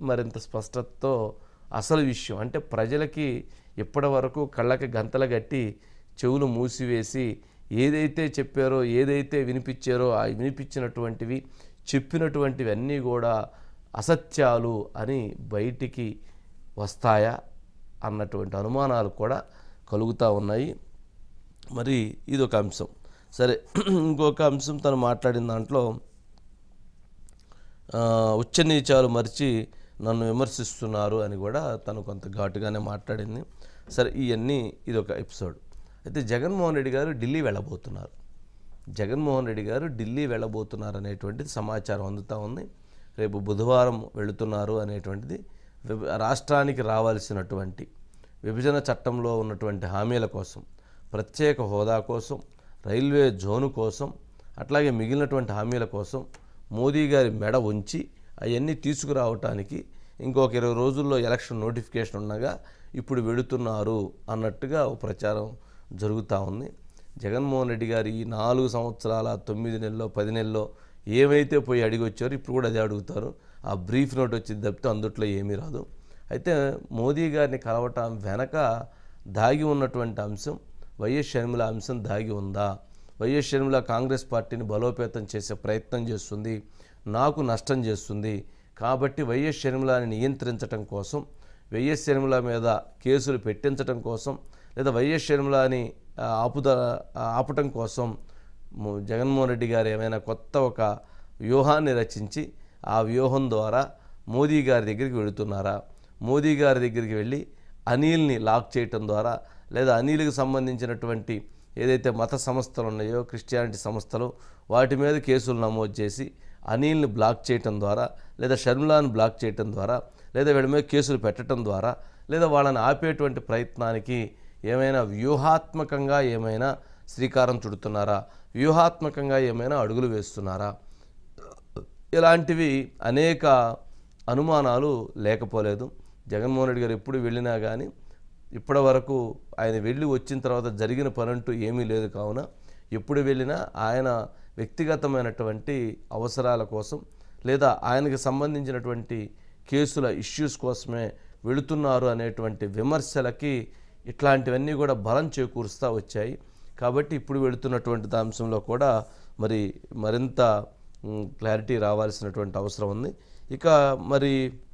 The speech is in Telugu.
మరింత స్పష్టతతో అసలు విషయం అంటే ప్రజలకి ఇప్పటి వరకు కళ్ళకి గంతలు కట్టి చెవులు మూసివేసి ఏదైతే చెప్పారో ఏదైతే వినిపించారో ఆ వినిపించినటువంటివి చెప్పినటువంటివి అన్నీ కూడా అసత్యాలు అని బయటికి వస్తాయా అన్నటువంటి అనుమానాలు కూడా కలుగుతూ ఉన్నాయి మరి ఇది ఒక అంశం సరే ఇంకొక అంశం తను మాట్లాడిన దాంట్లో ఆ, ఉచ్చ నీచాలు మరిచి నన్ను విమర్శిస్తున్నారు అని కూడా తను కొంత ఘాటుగానే మాట్లాడింది సరే ఇవన్నీ ఇది ఒక ఎపిసోడ్ అయితే జగన్మోహన్ రెడ్డి గారు ఢిల్లీ వెళ్ళబోతున్నారు జగన్మోహన్ రెడ్డి గారు ఢిల్లీ వెళ్ళబోతున్నారు అనేటువంటిది సమాచారం అందుతూ ఉంది రేపు బుధవారం వెళుతున్నారు అనేటువంటిది విభ- రాష్ట్రానికి రావాల్సినటువంటి విభజన చట్టంలో ఉన్నటువంటి హామీల కోసం ప్రత్యేక హోదా కోసం రైల్వే జోను కోసం అట్లాగే మిగిలినటువంటి హామీల కోసం మోదీ గారి మెడ ఉంచి అవన్నీ తీసుకురావటానికి ఇంకొక ఇరవై రోజుల్లో ఎలక్షన్ నోటిఫికేషన్ ఉండగా ఇప్పుడు వెళుతున్నారు అన్నట్టుగా ఒక ప్రచారం జరుగుతూ ఉంది జగన్మోహన్ రెడ్డి గారు ఈ నాలుగు సంవత్సరాల తొమ్మిది నెలల్లో పది నెలల్లో ఏమైతే పోయి అడిగి వచ్చారో ఇప్పుడు కూడా అదే అడుగుతారు ఆ బ్రీఫ్ నోట్ వచ్చింది తప్పితే అందుట్లో ఏమీ రాదు అయితే మోదీ గారిని కలవటం వెనక దాగి ఉన్నటువంటి అంశం వైఎస్ షర్మిల అంశం దాగి ఉందా వైఎస్ షర్మిల కాంగ్రెస్ పార్టీని బలోపేతం చేసే ప్రయత్నం చేస్తుంది నాకు నష్టం చేస్తుంది కాబట్టి వైఎస్ షర్మిలాని నియంత్రించటం కోసం వైఎస్ షర్మిల మీద కేసులు పెట్టించటం కోసం లేదా వైఎస్ షర్మిలాని ఆ, ఆపుద ఆ, ఆపటం కోసం ము- జగన్మోహన్ రెడ్డి గారు ఏమైనా కొత్త ఒక వ్యూహాన్ని రచించి ఆ వ్యూహం ద్వారా మోదీ గారి దగ్గరికి వెళుతున్నారా మోదీ గారి దగ్గరికి వెళ్ళి అనిల్ని లాక్ చేయటం ద్వారా లేదా అనిల్కి సంబంధించినటువంటి ఏదైతే మత సంస్థలు ఉన్నాయో క్రిస్టియానిటీ సంస్థలు వాటి మీద కేసులు నమోదు చేసి అనిల్ని బ్లాక్ చేయటం ద్వారా లేదా షర్మిలాని బ్లాక్ చేయటం ద్వారా లేదా వీళ్ళ మీద కేసులు పెట్టడం ద్వారా లేదా వాళ్ళని ఆపేటువంటి ప్రయత్నానికి ఏమైనా వ్యూహాత్మకంగా ఏమైనా శ్రీకారం చుడుతున్నారా వ్యూహాత్మకంగా ఏమైనా అడుగులు వేస్తున్నారా ఇలాంటివి అనేక అనుమానాలు లేకపోలేదు జగన్మోహన్ రెడ్డి గారు ఎప్పుడు వెళ్ళినా కానీ ఇప్పటి వరకు ఆయన వెళ్ళి వచ్చిన తర్వాత జరిగిన పనంటూ ఏమీ లేదు కావున ఎప్పుడు వెళ్ళినా ఆయన వ్యక్తిగతమైనటువంటి అవసరాల కోసం లేదా ఆయనకి సంబంధించినటువంటి కేసుల ఇష్యూస్ కోసమే వెళుతున్నారు అనేటువంటి విమర్శలకి ఇట్లాంటివన్నీ కూడా బలం చేకూరుస్తూ వచ్చాయి కాబట్టి ఇప్పుడు వెళుతున్నటువంటి అంశంలో కూడా మరి మరింత మ్, క్లారిటీ రావాల్సినటువంటి అవసరం ఉంది ఇక మరి